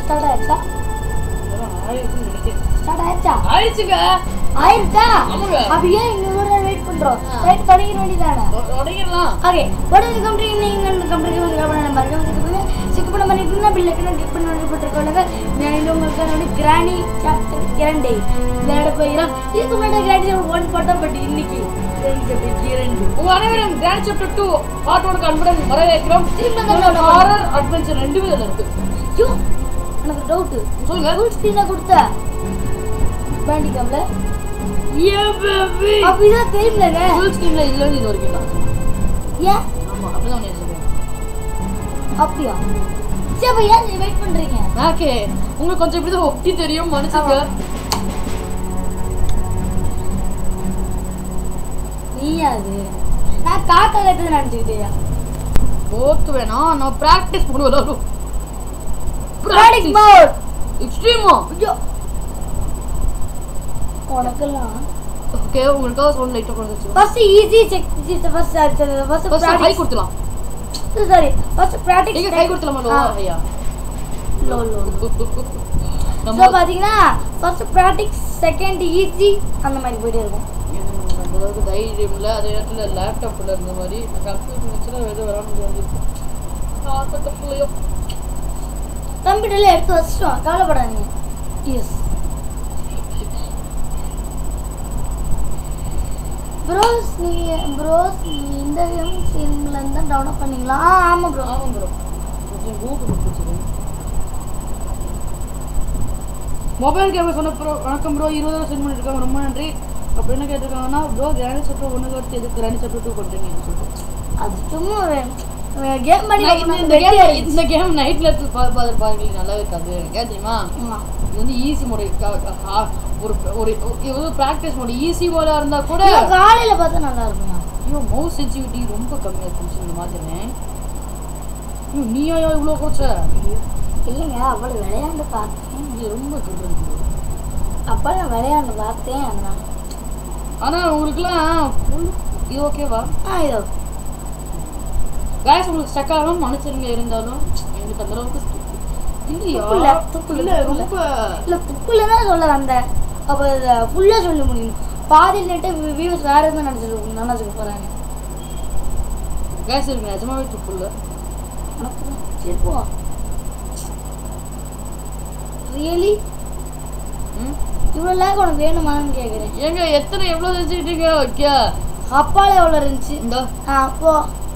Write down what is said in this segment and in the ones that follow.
Start ஆயிடுச்சா இதெல்லாம் ஆயிருக்குன்னு நினைக்கிறேன் ஸ்டார்ட் ஆயிடுச்சா ஆயிடுச்சுங்க ஆயிருச்சா ஆமாங்க. அப்ப ஏன் இன்னொரு நேரம் வெயிட் பண்றோம் ஆ. ரைட் தொடங்கிட வேண்டியதானே தொ- தொடங்கிடலாம் ஓகே உடனே கம்பெனி நீங்க இந்த கம்பெனிக்கு வந்து கம்பெனி மறக்காம சிக்கு பண்ண பண்ணிட்டு பில் கிளிக் பண்ணி நோட்டிபிட்டிருக்கோங்க நான் இது உங்களுக்கு என்னோட கிராணி சாப்டர் இரண்டு விளையாட போகிறோம் இதுக்கு முன்னாடி கிராணி சாப்டர் ஒன் போட்டோம் பட் இன்னைக்கு கிராணி சாப்டர் இரண்டு உங்க அனைவரும் கிராண்ட் சாப்டர் டூ பாட்டோட கன்புடன் வரவேற்கிறோம் திரும்ப அந்த note அ ஹாரர் அட்வென்ச்சர் ரெண்டுமே இதுல இருக்கு ஐயோ எனக்கு டவுட் சொல்லுங்க ஃபுல் ஸ்க்ரீனை கொடுத்த பேண்டிகாம்ல ஏ பேபி அப்ப இதான் தெரியும்லங்க ஃபுல் ஸ்கிரீன்ல இல்லன்னு இது வரைக்கும் தான் ஏன் ஆமா அப்படிதான் ஒண்ணு சொல்லுவேன் அப்படியா சரி அப்ப ஏன் வெயிட் பண்றீங்க ஓகே உங்களுக்கு கொஞ்சம் இப்படி தான் ஒட்டி தெரியும் மனுஷங்க நீயா அது நான் காக்கா கத்துது நினைச்சுக்கிட்டேயா போத்து வேணாம் நான் பிராக்டிஸ் பண்ண விளாடும் ப்ராடக்ட் மோட் எக்ஸ்ட்ரீமா ஐயோ உனக்கெல்லாம் ஓகே உங்களுக்காக சவுண்ட் லைட்டா கொண்டு வச்சு first easy check first first first கை ப்ராடக்ட் கொடுத்துலாம் சாரி ஃபர்ஸ்ட் ப்ராடக்ட் நீங்க கை கொடுத்துலாமா லோ ஐயா லோ லோ நம்ம ஸோ பார்த்தீங்கன்னா ஃபர்ஸ்ட் ப்ராடக்ட் செகண்ட் ஈஸி அந்த மாதிரி போயிட்டே இருக்கும் நம்ம அளவுக்கு தைரியம் இல்லை அதே நேரத்தில் லேப்டாப்பில் இருந்த மாதிரி கம்ப்யூட்டர் வச்சுனா எதுவும் வர முடியாது ஆசைப்பட்டலையோ கம்ப்யூட்டர்ல எடுத்து வச்சிட்டோம் கவலைப்படாதீங்க எஸ் ப்ரோஸ் நீ ப்ரோஸ் நீ இந்த கேம் சிம்ல இருந்து டவுன்லோட் பண்ணீங்களா ஆ ஆமாம் ப்ரோ ஆமாம் ப்ரோ கொஞ்சம் கூகுள் கொடுத்துருக்கேன் மொபைல் கேமரா சொன்ன ப்ரோ வணக்கம் ப்ரோ இருபது ரூபா சென்ட் பண்ணியிருக்காங்க ரொம்ப நன்றி அப்போ என்ன கேட்டிருக்காங்கன்னா ப்ரோ கிராணி சாப்டர் ஒன்று எடுத்து எதுக்கு கிராணி சாப்டர் டூ பண்ணுறீங்கன்னு சொல்லிட்டு அது சும்மா ஒரு கேம் பண்ணி நான் இந்த- இந்த கேம் இந்த கேம் நைட்ல எடுத்து பார்த்து பாருங்க நல்லா இருக்காது எனக்கு ஏன் தெரியுமா ஆமா. இது வந்து ஈஸி மோடு ஒரு ஒரு இது வந்து ப்ராக்டிஸ் மோடு ஈஸி மோடா இருந்தா கூட இல்ல, காலையில பார்த்தா நல்லா இருக்கும் ஐயோ மவுஸ் சென்சிட்டிவிட்டி ரொம்ப கம்மியா இருந்துச்சு இந்த மாத்திரேன் ஐயோ நீயா இவ்வளோ கோச்ச இல்லைங்க அவ்வளவு விளையாண்டு பார்த்தேன் இது ரொம்ப சொல்றது அப்ப நான் விளையாண்டு பார்த்தேன் அதனால ஆனா உங்களுக்குலாம் full- இது ஓகேவா ஆ இதோ கேஸ் உங்களுக்கு ஸ்டக் ஆகாம மனுஷருங்க இருந்தாலும் எங்களுக்கு அந்த அளவுக்கு stu- இல்லையா துப்புல, துப்புல, இல்ல துப்புல. ரொம்ப இல்ல புக்குல தான் சொல்ல வந்தேன் அப்ப இதை ஃபுல்லா சொல்ல முடியும் பாதியில் நட்டு வியூஸ் வேற எதுவும் நினைச்சிட்டு நினைச்சுக்க போறாங்க கேஸ் இருக்கு நிஜமாவே துப்பு இல்லை உனக்கு தான். சரி போ ரியலி ம் இவ்வளோ லேக் உனக்கு வேணுமான்னு கேட்குறேன் ஏங்க எத்தனை எவ்வளவு செஞ்சுக்கிட்டீங்க ஓகே அப்பால எவ்வளோ இருந்துச்சு இந்த ஆ போ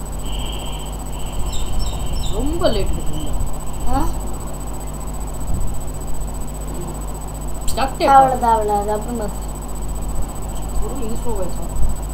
ரொம்ப லேட் இருக்குங்க ஆ ஸ்டக் தேவையில்ல தேவையில்ல அது அப்படின்னு பார்த்து ஒரு யூஸ்ஃபுல் வச்சோம்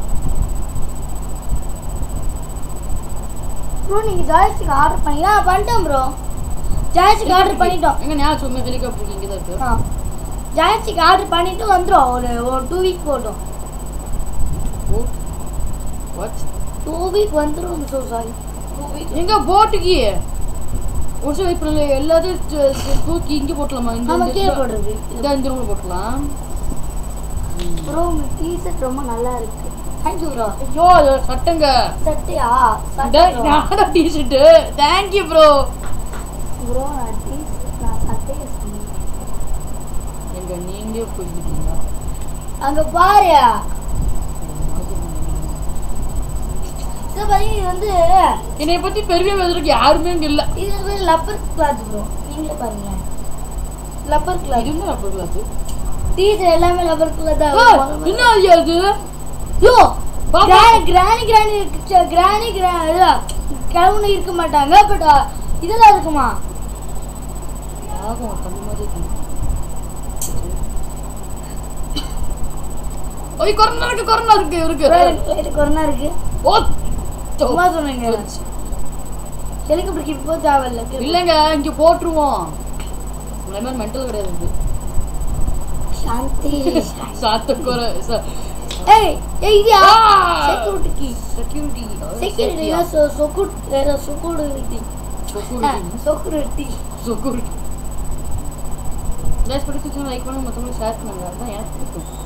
ப்ரோ நீங்கள் ஜாய்ஸ்டிக் ஆர்டர் பண்ணி ஆ பண்ணிட்டோம் ப்ரோ ஜாய்ஸ்டிக் ஆர்டர் பண்ணிட்டோம் எங்க ஞாபகம் உங்க ஹெலிகாப்டர் இங்கே தான் இருக்கு ஆ ஜாய்ஸ்டிக் ஆர்டர் பண்ணிட்டு வந்துடும் ஒரு ஒரு டூ வீக் போட்டோம் ஓ வாட் டூ வீக் வந்துடும் ஸோ சாரி டூ வீக் எங்க போட்டுக்கு ஒரு சில இப்போ எல்லாத்தையும் து- து- தூக்கி இங்கே போட்டலாமா இந்த நம்ம இந்த- கீழே போடுறது இந்த இந்த ரூமில் போட்டலாம் ப்ரோ உங்கள் டிஷர்ட் ரொம்ப நல்லா இருக்கு தேங்க்யூ ப்ரோ ஐயோ அது சட்டங்க சட்டையா நாடா டிஷர்ட்டு தேங்க்யூ ப்ரோ ப்ரோ நான் டிஷர்ட் நான் சட்டையை சொன்னேன் எங்க நீங்களே போயிருக்கீங்களா அங்க பாரு இது பாத்தீங்க இது வந்து என்னை பத்தி பெருமையா பேசுறதுக்கு யாருமே இங்க இல்ல இது வந்து லப்பர் கிளாத் ப்ரோ நீங்களே பாருங்க லப்பர் கிளாத் இருந்தா அப்ப கிளாஸ் டீச்சர் எல்லாமே லப்பர் கிளாத் தான் என்ன ஐயா இது யோ பாப்பா. கிராணி கிராணி கிராணி கிராணி கிராணி கிழவுன்னு இருக்க மாட்டாங்க பட் இதெல்லாம் இருக்குமா ஆகும் தம்பி மாதிரி இருக்கு ஓய் கொரோனா இருக்கு கொரோனா இருக்கு இருக்கு லைட்டு கொரோனா இருக்கு ஓ சும்மா சொன்னீங்க ஹெலிகாப்டருக்கு இப்போ தேவையில்ல இல்லைங்க இங்க போட்டுருவோம் உங்களை மாதிரி மென்டல் கிடையாது இது. சாந்தி சாத்தக்குற ஏய் ஏய் இது ஆ! செக்யூரிட்டி செக்யூரிட்டி செக்யூரிட்டி சொகுட் சொகுடுட்டி சொகுடுட்டி செக்யூரிட்டி கேஸ் பிடிச்சிச்சுன்னா லைக் பண்ணுங்க மற்றவங்களுக்கு ஷேர் பண்ணுங்க அதுதான் எனக்கு பிடிக்கும்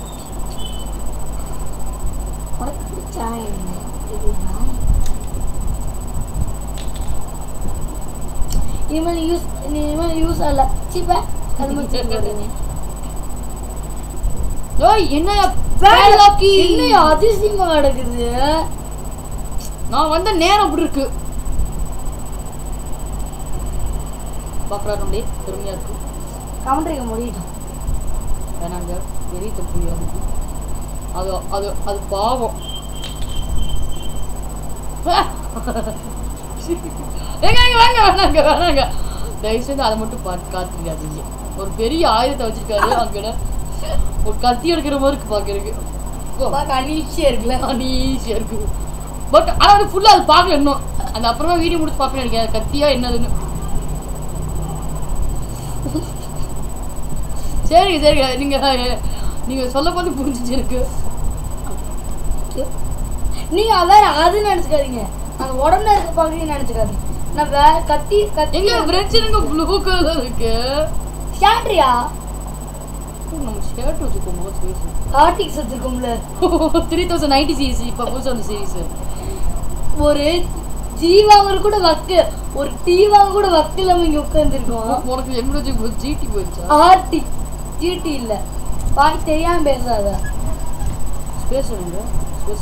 உனக்கு பிடிச்சா என்ன? இதுனா? இனிமேல் யூஸ் இனிமேல் யூஸ் ஆகல சீப்பா அது மட்டும் போடுறீங்க ஏய் என்ன padlock என்ன அதிசயமா கிடக்குது நான் வந்த நேரம் அப்படி இருக்கு பாக்குறாரு அப்படியே பெருமையா இருக்கு கவுண்டரிக்க முடியட்டும் வேணாங்க வெறி தப்பு அது அது அது பாவம் எங்க எங்க வாங்க வேணாங்க வேணாங்க தயவு செய்து அதை மட்டும் பார்த்து காத்துக்காதீங்க ஒரு பெரிய ஆயுதத்தை வச்சிருக்காரு அங்கட ஒரு கத்தி எடுக்கிற மாதிரி இருக்கு பாக்குறதுக்கு பார்க்க அனீச்சியா இருக்குல்ல ஈஸியா இருக்கு பட் ஆனா அது ஃபுல்லா அது பார்க்கல இன்னும் அந்த அப்புறமா வீடியோ முடிச்சு பார்ப்பேன் நினைக்கிறேன் அது கத்தியா என்னதுன்னு சரிங்க சரிங்க நீங்க நீங்க சொல்ல போது புரிஞ்சிச்சு இருக்கு நீங்க வேற அது நினைச்சுக்காதீங்க அந்த உடம்புல இருக்க பகுதியை நினைச்சுக்காதீங்க நான் வேற கத்தி கத்தி எங்க பிரச்சனைங்க ப்ளூ கலர் இருக்கு ஷாட்ரியா நம்ம ஷர்ட் வச்சுக்கோம் ஃபேஸ் ஆர்டிக்ஸ் வச்சிருக்கோம்ல த்ரீ தௌசண்ட் நைன்டி சீரிஸ் இப்போ புதுசாக அந்த சீரிஸ் ஒரு ஜீவாங்க கூட வக்கு ஒரு டீவாங்க கூட வக்கு இல்லாம இங்க உட்காந்துருக்கோம் உனக்கு எப்படி வச்சு ஜிடி போயிடுச்சா ஆர்டி ஜிடி இல்ல பாய் தெரியாம பேசாத ஸ்பேஸ் வேணுங்க ஸ்பேஸ்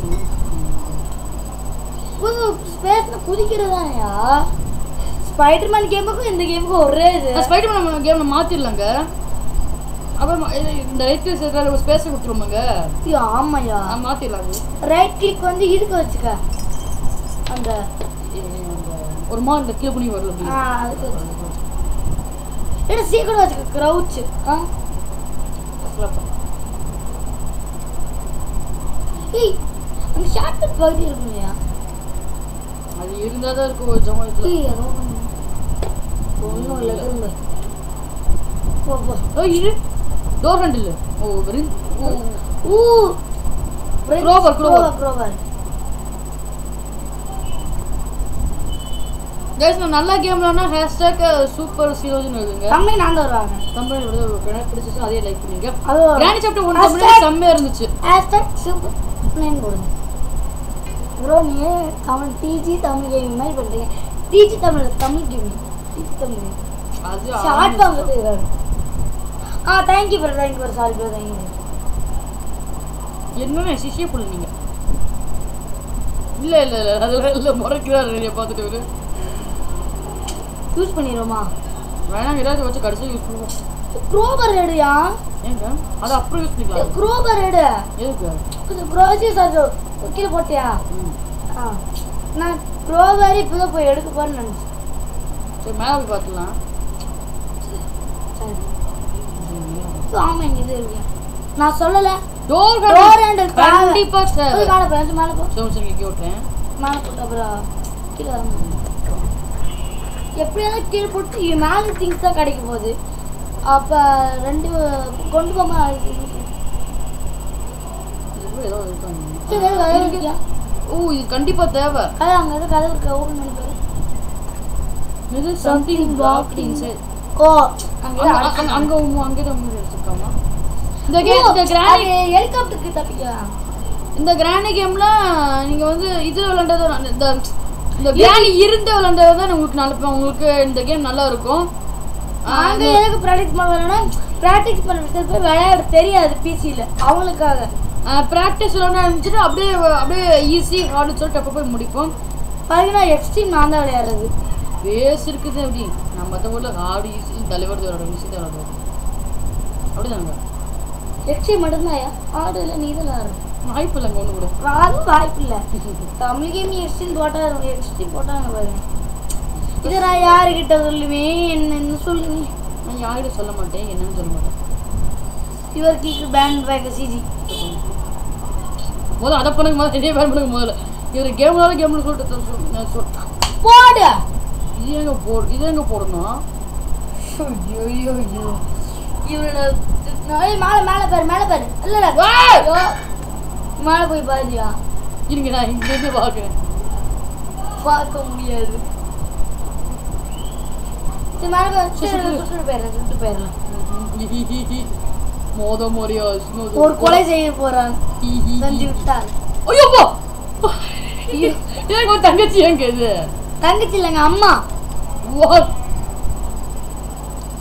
ஸ்பேஸ்ல குதிக்கிறதானயா ஸ்பைடர்மேன் கேமுக்கும் இந்த கேமுக்கும் ஒரே இது ஸ்பைடர் நம்ம கேம் மாத்திரலாங்க அப்புறம் இது- இந்த ரைட் கிளிக் சேர்க்கல ஒரு ஸ்பேஸ் கொடுத்துருமாங்க ஐயோ, ஆமாயா மாத்திரலாம் அது. ரைட் கிளிக் வந்து இதுக்கு வச்சுக்க அந்த இது அந்த ஒரு மாதிரி இந்த கீழே பண்ணி வரல அப்படி. ஆ, அதுக்கு வச்சுக்க ஏன்னா சீக்கிரம் வச்சுக்க க்ரௌச் ஆ ஏய் அந்த ஷார்ட் கட் பகுதி இருக்கும் இல்லையா அது இருந்தா தான் இருக்கும் ஒரு ஜமாத்துல ஏய் அதோ ஒன்றும் இல்லை திரும்ப போ போ ஓ இது டோர் ஹேண்டில் ஓ வெறும் ஓ ஊ Crowbar, crowbar. க்ரோவர் கைஸ் நான் நல்ல கேம் விளாட்னா ஹேஷ்டேக் சூப்பர் சீரோஸ்னு எழுதுங்க கம்மி நான் தான் வருவாங்க தமிழ் விட எனக்கு பிடிச்சிச்சு அதே லைக் பண்ணுங்க அது கிராணி சாப்டர் ஒன் Hashtag- தமிழ் செம்மையா இருந்துச்சு ஹேஷ்டாக் சூப்பர் நேம் போடுங்க ப்ரோ நீ தமிழ் டிஜி தமிழ் கேமிங் மாதிரி பண்ணுறீங்க DG Tamil Tamil gaming DG Tamil gaming. அது ஷார்ட் ஃபார்ம் இருக்காரு ஆ thank you bro thank you bro sorry bro thank you என்னன்னு சிஷிய புள்ள நீங்க இல்ல இல்ல இல்ல அதெல்லாம் இல்ல முறைக்கிறாரு நிறைய பார்த்துட்டு இவரு. யூஸ் பண்ணிடுவோமா வேணாம் ஏதாவது வச்சு கடைசியாக யூஸ் பண்ணுவோம் க்ரோபர் எடுயா ஏங்க அது அப்புறம் யூஸ் பண்ணிக்கலாம் க்ரோபர் எடு எதுக்கு கொஞ்சம் க்ரோசரிஸ் அது கீழே போட்டியா ம். ஆ நான் க்ரோபர் இப்போ தான் போய் எடுக்க போறேன்னு நினச்சேன் சரி மேலே போய் பார்த்துலாம் சரி ஆமா இங்க இது இருக்கு நான் சொல்லல டோர் Door handle தேவை. கண்டிப்பா போய் தேவை மேலே போய் மேலே போ சரி சரி இங்கே விட்டுறேன் மேலே போட்டு அப்புறம் கீழே வர முடியும் எப்படியாவது கீழே போட்டு இ- மேலே திங்ஸ் தான் கிடைக்க போகுது அப்போ ரெண்டு கொண்டு போமா இது ஏதோ இருக்காங்க கதை இருக்கியா ஓ இது கண்டிப்பா தேவை கதை அங்கே இருக்கு கதை இருக்கு ஓப்பன் பண்ணி பாரு இது சம்திங் பிளாக் இன்சைட் ஓ அங்க அங்கே அங்க அங்க உம் அங்க தான் மூடி வச்சிருக்காமா இந்த கேம் இந்த கிராணி ஹெலிகாப்டருக்கு தப்பிக்கலாம் இந்த கிராணி கேம்ல நீங்க வந்து இதுல விளையாண்டது நான் இந்த இந்த கிராணி இருந்த விளையாண்டது தான் உங்களுக்கு நல்ல உங்களுக்கு இந்த கேம் நல்லா இருக்கும் நாங்க எதுக்கு ப்ராக்டிஸ் பண்ணுறோம்னா ப்ராக்டிஸ் பண்ணுறது போய் விளையாட தெரியாது பிசியில் அவங்களுக்காக ப்ராக்டிஸ் விளையாட ஆரம்பிச்சுட்டு அப்படியே அப்படியே ஈஸி ஹார்டு சொல்லிட்டு அப்போ போய் முடிப்போம் பார்த்தீங்கன்னா எக்ஸ்ட்ரீம் நான் தான் விளையாடுறது பேஸ் இருக்குது அப்படி நம்ம மற்ற ஊரில் ஹார்டு ஈஸி தலைவர் விளையாடுவோம் ஈஸி தான் விளையாடுவோம் அப்படிதாங்க எக்ஸ்ட்ரீம் மட்டும்தான் ஆடு இல்லை நீ தான் விளையாடுறது வாய்ப்பு இல்லைங்க ஒன்று கூட அதுவும் வாய்ப்பு இல்லை தமிழ் கேம் எக்ஸ்ட்ரீம் போட்டா எக்ஸ்ட்ரீம் போட்டாங்க பாருங்க இதை நான் யாருக்கிட்ட சொல்லுவேன் என்னன்னு சொல்லுங்க நான் யார்கிட்ட சொல்ல மாட்டேன் என்னன்னு சொல்ல மாட்டேன் யுவர் கீக்கு பேண்ட் பேக் சிஜி முதல்ல அதை பண்ணுங்க முதல்ல இதே பேர் பண்ணுங்க முதல்ல இவர் கேம்னால கேம்னு சொல்லிட்டு தான் சொல்- நான் சொல் போடு இது எங்க போ இது எங்க போடணும் ஐயோ ஐயோ ஐயோ இவனோட ஏய், மேலே மேலே பாரு மேலே பாரு இல்லை இல்லை ஏய்! ஐயோ மேலே போய் பாருயா இருங்க நான் இங்க இருந்து பார்க்குறேன் பார்க்க முடியாது சரி மேலே போய் சரி, சுட்டு போயிடலாம் சுட்டு போயிடலாம் மோத மரியா ஒரு கொலை செய்ய போறான் செஞ்சு விட்டார் ஐயோப்பா ஏங்க உன் தங்கச்சி எங்க இது தங்கச்சி இல்லைங்க அம்மா What?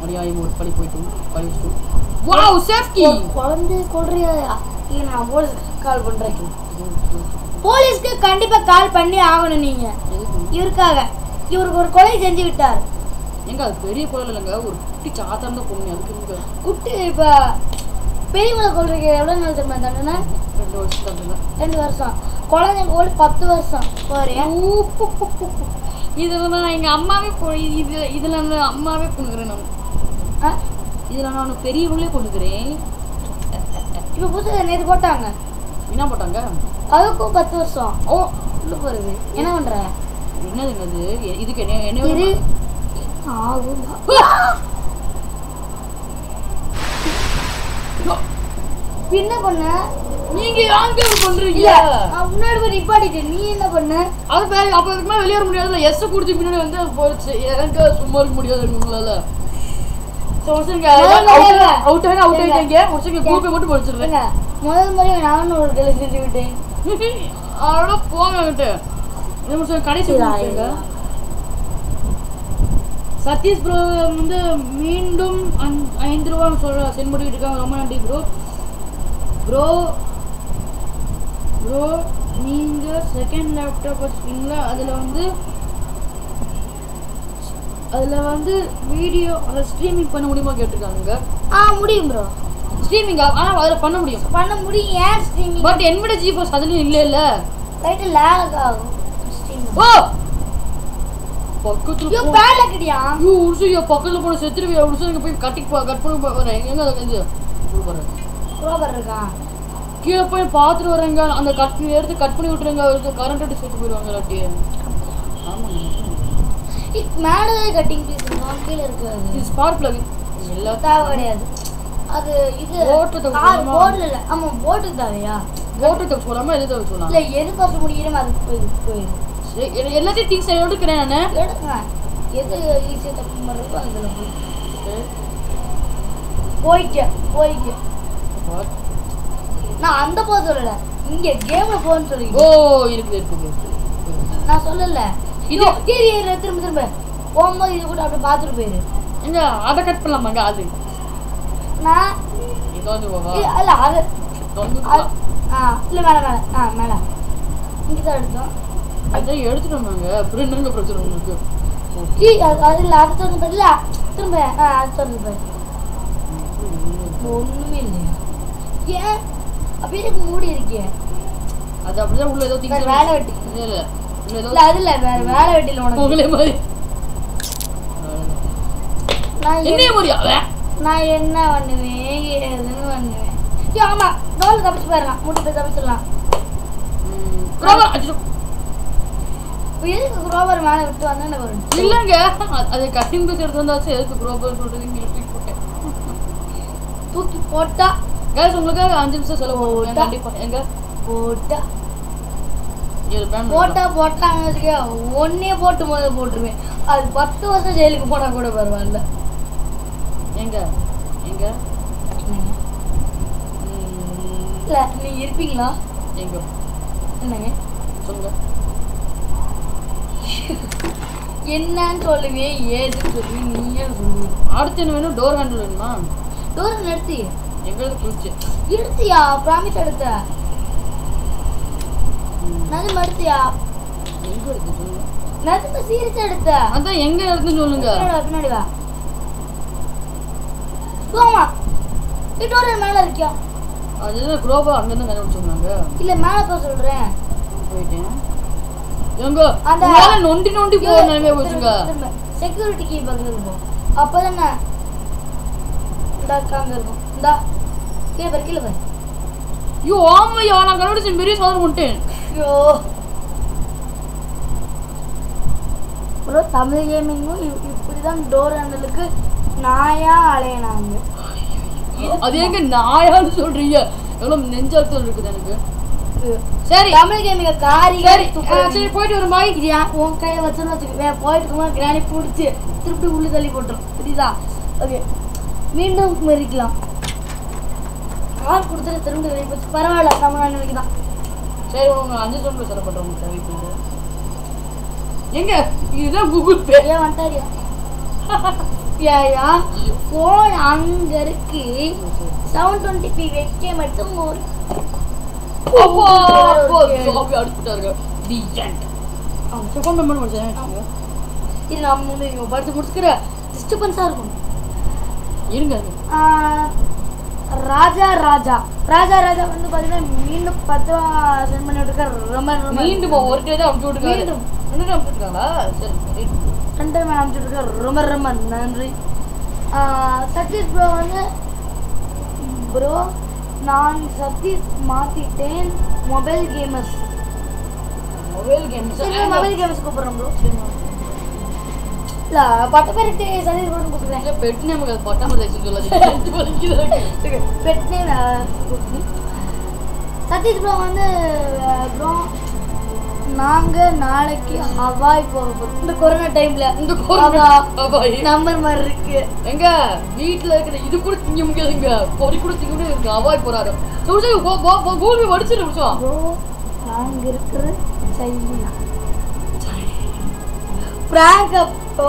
அநியாயம் ஒரு பழி போயிட்டு பழி வச்சுட்டு வாவ் சேஃப்டி ஒரு குழந்தை கொள்றியா இது நான் போலீஸ்க்கு கால் பண்றேன் போலீஸ்க்கு கண்டிப்பா கால் பண்ணி ஆகணும் நீங்க எதுக்கு இவருக்காக இவருக்கு ஒரு கொலை செஞ்சு விட்டார் எங்க அது பெரிய குழந்தை இல்லைங்க ஒரு குட்டி சாத்தாண்ட பொண்ணு அதுக்கு எங்க குட்டி இப்ப பெரியவங்களை கொள்றதுக்கு எவ்வளவு நாள் தெரியுமா தண்டனை ரெண்டு வருஷம் தாங்க ரெண்டு வருஷம் குழந்தைங்க கூட பத்து வருஷம் போறியா இதுல நான் எங்க அம்மாவே கொ- இது இதுல நான் அம்மாவே கொண்டுக்கிறேன் நான் ஆ? இதுல நான் பெரியவங்களே கொண்டுக்கிறேன் இப்ப புதுசு நேற்று போட்டாங்க என்ன போட்டாங்க அதுக்கும் பத்து வருஷம் ஓ உள்ள போறது என்ன பண்ற என்னதுங்க அது எ- இதுக்கு என்ன என்ன இரு வேணுமா? ஆகும் என்ன பண்ண நீங்க யாங்க பண்றீங்க இல்ல நான் முன்னாடி போய் நிப்பாட்டிட்டேன் நீ என்ன பண்ண அது வேற அப்ப அதுக்கு மேல வெளியேற முடியாதுல எஸ் குடிச்சு பின்னாடி வந்து அது போயிடுச்சு எனக்கு சும்மா இருக்க முடியாது உங்களால சோ முடிச்சுங்க முதல்ல அவுட் ஏங்க? அவுட் ஆகி அவுட் ஏங்க? ஆயிட்டீங்க முடிச்சுங்க குரூப்பை மட்டும் படிச்சிடுறேன் ஏங்க, முதல் முறை நானும் ஒரு கொலை செஞ்சு விட்டேன் அதோட போங்க அங்கிட்டு இது முடிச்சு கடைசி சரி, முடிச்சுங்க சதீஷ் ப்ரோ வந்து மீண்டும் அஞ்- ஐந்து ரூபா சொல்ற சென்ட் பண்ணிட்டு இருக்காங்க ரொம்ப நன்றி ப்ரோ ப்ரோ ப்ரோ நீங்க செகண்ட் லேப்டாப் வச்சுருக்கீங்களா அதுல வந்து அதுல வந்து வீடியோ அதை ஸ்ட்ரீமிங் பண்ண முடியுமா கேட்டிருக்காங்க ஆ முடியும் ப்ரோ ஸ்ட்ரீமிங் ஆனா அதுல பண்ண முடியும் பண்ண முடியும் ஏன் ஸ்ட்ரீமிங் பட் என்னோட ஜிஃபோர்ஸ் அதுலயும் இல்ல இல்ல லைட்டு லேக் ஆகும் ஸ்ட்ரீமிங் ஓ பக்கத்துல ஐயோ போ- பேட்ல கிடியா ஐயோ உருசு ஐயோ பக்கத்துல போன செத்துருவியா உருசு இங்க போய் கட்டி போ- கட் பண்ணி போ- வரேன் எங்க அது இது உள்ள போறேன். ரோபர் இருக்கான் கீழே போய் பார்த்துட்டு வரேங்க அந்த கட் எடுத்து கட் பண்ணி விட்டுருங்க அவருக்கு கரண்ட் அடி சேர்த்து போயிடுவாங்க இல்லாட்டி ஆமாங்க மேலே கட்டிங் பீஸ் இருக்கும் கீழே இருக்காது இது ஸ்பார்க் பிளக் எல்லாத்தையும் தேவை கிடையாது அது இது போட்டு கார் தவிர போர்டுல இல்ல ஆமா போட்டுக்கு தேவையா போட்டு தப்பு சொல்லாம எது தப்பு சொல்லலாம் இல்ல எது ஃபர்ஸ்ட் முடிக்கிறோம் அது போயிடும் போயிடும் சரி, எ- எல்லாத்தையும் திங்ஸ் எடுக்கிறேன் நான் எடுங்க எது ஈஸியாக தப்பு பண்ணுறதோ அதில் போய் போய்க்க போய்க்க நான் அந்த போக சொல்லல இங்க கேம்ல போன்னு ஓ சொல்லிக்கிறேன் இருக்குது இருக்குது இருக்குது. நான் சொல்லல இது- இது இரு, இரு, திரும்ப திரும்ப போகும்போது இது கூட அப்படியே பார்த்துட்டு போயிரு எங்க அதை கட் பண்ணலாமாங்க அது நான் இது வந்து வா. இல்ல இல்ல, அது இது வந்து அது- ஆ இல்ல மேல மேல ஆ மேல இங்க தான் எடுத்தோம் அதான் எடுத்துட்டோமாங்க அப்புறம் என்னங்க பிரச்சனை உங்களுக்கு ஈ, அது அது இல்ல அது திறந்து பாரு இல்ல திரும்ப ஆ அது திறந்து பாரு ஒண்ணுமே இல்லையா ஏன் அப்படியே மூடி இருக்கே அது அப்படிதான் உள்ள ஏதோ வேற திங்ஸ் வேலை வெட்டி இல்ல இல்ல உள்ள ஏதோ இல்ல அது இல்ல வேற வேலை வெட்டில உனக்கு உங்களே மாதிரி நான் என்ன என்னைய மாதிரி அவன் நான் என்ன பண்ணுவேன் ஏதுன்னு பண்ணுவேன் ஐயோ, ஆமா டோல் தப்பிச்சு போயிடலாம் மூட்டு போய் தப்பிச்சிடலாம் ம், ரோபா, அச்சோ. இப்போ எதுக்கு குரோவர் மேலே விட்டு வந்தேன்னு வரும் இல்லங்க அது- அது கட்டிங் பீஸ் எடுத்து வந்தாச்சு எதுக்கு ப்ரோபர் சொல்றது இங்க தூக்கி போட்டேன் தூக்கி போட்டா கேஸ் உங்களுக்காக அஞ்சு நிமிஷம் செலவு பண்ணுவோம் போட்டா. கண்டிப்பா எங்க போட்டா ஏழு பேன் போட்டா போட்டாங்க வச்சுக்க ஒன்னே போட்டு முதல்ல போட்டுருவேன் அது பத்து வருஷம் ஜெயிலுக்கு போனா கூட பரவாயில்ல எங்க எங்க ம், இல்ல நீங்க இருப்பீங்களா எங்க என்னங்க சொல்லுங்க என்னன்னு சொல்லுவேன் ஏதுன்னு சொல்லுவேன் நீயே சொல்லுவீங்க அடுத்து என்ன வேணும் டோர் ஹேண்டில் வேணுமா டோர் நிறுத்தி எங்களுக்கு குளிச்சு எடுத்தியா ப்ராமிஸ் எடுத்த நது எடுத்தியா எங்க இருக்கு சொல்லுங்க நது சீரியஸா எடுத்த அதான் எங்க இருக்குன்னு சொல்லுங்க பின்னாடி வா, பின்னாடி வா போமா டோர் மேல இருக்கியா அது குரோபா அங்கேருந்து கண்டுபிடிச்சோம்னாங்க இல்ல மேல போக சொல்றேன் போயிட்டேன் எங்க அந்த- உங்களால நொண்டி நொண்டி போக நிலைமையா போச்சுங்க செக்யூரிட்டி கீ பக்கத்துல இருக்கும் அப்பதானே இந்த அங்க இருக்கும் இந்தா கீழே பாரு கீழே பாரு ஐயோ ஆமையா நான் கண்டுபிடிச்ச பெரிய சாதனை பண்ணிட்டேன் ஐயோ ப்ரோ தமிழ் கேமிங்கும் இப்படிதான் டோர் ஹேண்டலுக்கு நாயா அலையனாங்க அது எங்க நாயான்னு சொல்றீங்க எவ்வளவு நெஞ்சழுத்தம் இருக்குது எனக்கு சரி தமிழ் கேமிங்க காரி சரி ஆ, சரி போயிட்டு வரும் பாய் இது ஏன் உன் கையை வச்சுன்னு வச்சுக்க போயிட்டு இருக்கும்போது கிராணி பிடிச்சி திருப்பி உள்ள தள்ளி போட்டுரும் புரியுதா ஓகே மீண்டும் மெரிக்கலாம் கால் கொடுத்துட்டு திரும்ப வெளியே போச்சு பரவாயில்ல நம்ம அன்னைக்கு தான் சரி உங்க அஞ்சு சொல்ல செலவு பண்றவங்க தேவை போயிட்டு எங்க இதுதான் கூகுள் பே ஏன் வந்துட்டாரியா ஏயா போன் அங்க இருக்கு செவன் டுவெண்ட்டி பி வைக்க மட்டும் ஒரு அப்பா அப்பா ஒரு ஜாபி அடிச்சுட்டாருங்க தி எண்ட் அவன் செகண்ட் மெம்பர் முடிச்சாங்க இது நம்ம வந்து இவங்க படிச்சு முடிச்சுக்கிற டிஸ்டர்பன்ஸாக இருக்கும் இருங்க ஆஹ், ராஜா ராஜா ராஜா ராஜா வந்து பார்த்தீங்கன்னா மீண்டும் பத்து சென்ட் பண்ணி விட்டுருக்காரு ரொம்ப ரொம்ப மீண்டும் ஒரு டே தான் அமுச்சு விட்டுருக்காரு மீண்டும். ரெண்டு அமுச்சு விட்டுருக்காங்களா சரி சரி ரெண்டு டைம் அனுப்பிச்சு விட்டுருக்காரு ரொம்ப ரொம்ப நன்றி ஆஹ், சதீஷ் ப்ரோ வந்து ப்ரோ நான் சதீஷ் மாத்திட்டேன் மொபைல் கேமர்ஸ் மொபைல் கேம்ஸ் சரி மொபைல் கேமர்ஸ் கூப்பிடுறேன் ப்ரோ இல்ல பட்ட பேருக்கு சதீஷ் ப்ரோ கூப்பிடுறேன் பெட் நேம் பட்டாம தயச்சு சொல்லாது பெட் நேம் சதீஷ் ப்ரோ வந்து ப்ரோ நாங்க நாளைக்கு ஹவாய் போக போறோம் இந்த கொரோனா டைம்ல இந்த கொரோனா அபாய். நம்பர் மாதிரி இருக்கு எங்க வீட்ல இருக்கிற இது கூட திங்க முடியாதுங்க பொடி கூட திங்க முடியாது அவாய் போறாரு சொல்லி கூகுள் படிச்சிட்டு முடிச்சோம் ப்ரோ நாங்க இருக்கிற சைனா பிராங்க் அப்போ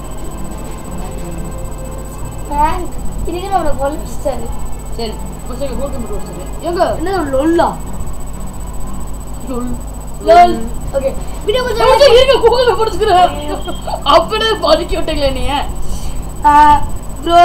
பிராங்க் இதுக்கு நம்மளை கொலிச்சிட்டாரு சரி சரி கூகுள் மட்டும் வச்சுருக்கேன் எங்க என்ன லொல்லா லொல். லோல் ஓகே வீடியோ கொஞ்சம் கொஞ்சம் இருங்க கூகுள் படிச்சுக்கிறேன் அப்படியே படிக்க விட்டீங்களே நீ ப்ரோ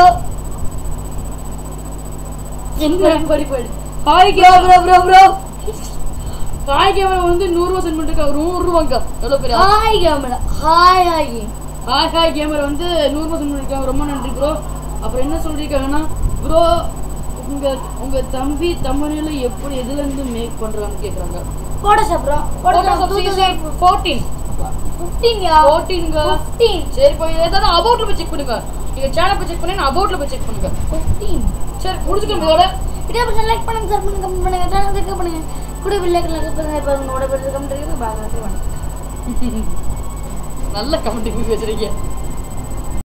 என்ன படிப்பு hi bro bro bro bro hi camera வந்து நூறுரூவா சென்ட் பண்ணிருக்காங்க நூறு ரூபாங்க எவ்வளோ பெரிய ஆள். Hi camera hi hi hi hi gamer வந்து நூறுரூவா சென்ட் பண்ணிருக்காங்க ரொம்ப நன்றி ப்ரோ அப்புறம் என்ன சொல்லியிருக்காங்கன்னா ப்ரோ உங்க உங்க தம்பி தமிழில் எப்படி எதுல இருந்து மேக் பண்றாங்கன்னு கேக்குறாங்க Photoshop bro Photoshop fourteen fifteen yeah ஃபோர்டீன்ங்க ஃபிஃப்டீன் சரி போய் ஏதாவது அபவுட்ல போய் செக் பண்ணுங்க நீங்க சேனல் போய் செக் பண்ணி அபவுட்ல போய் செக் பண்ணுங்க ஃபிஃப்டீன் சரி முடிச்சுக்கோங்க இதோட வீடியோ பிடிச்சா லைக் பண்ணுங்க ஷேர் பண்ணுங்க கமெண்ட் பண்ணுங்க சேனல் சப்ஸ்கிரைப் பண்ணுங்க கூட பில்லை கலக்க பண்ணுங்க இப்போ உங்களோட பிடிச்ச கமெண்ட் பண்ணுங்க பாய் நல்ல கமெண்ட் வச்சிருக்கீங்க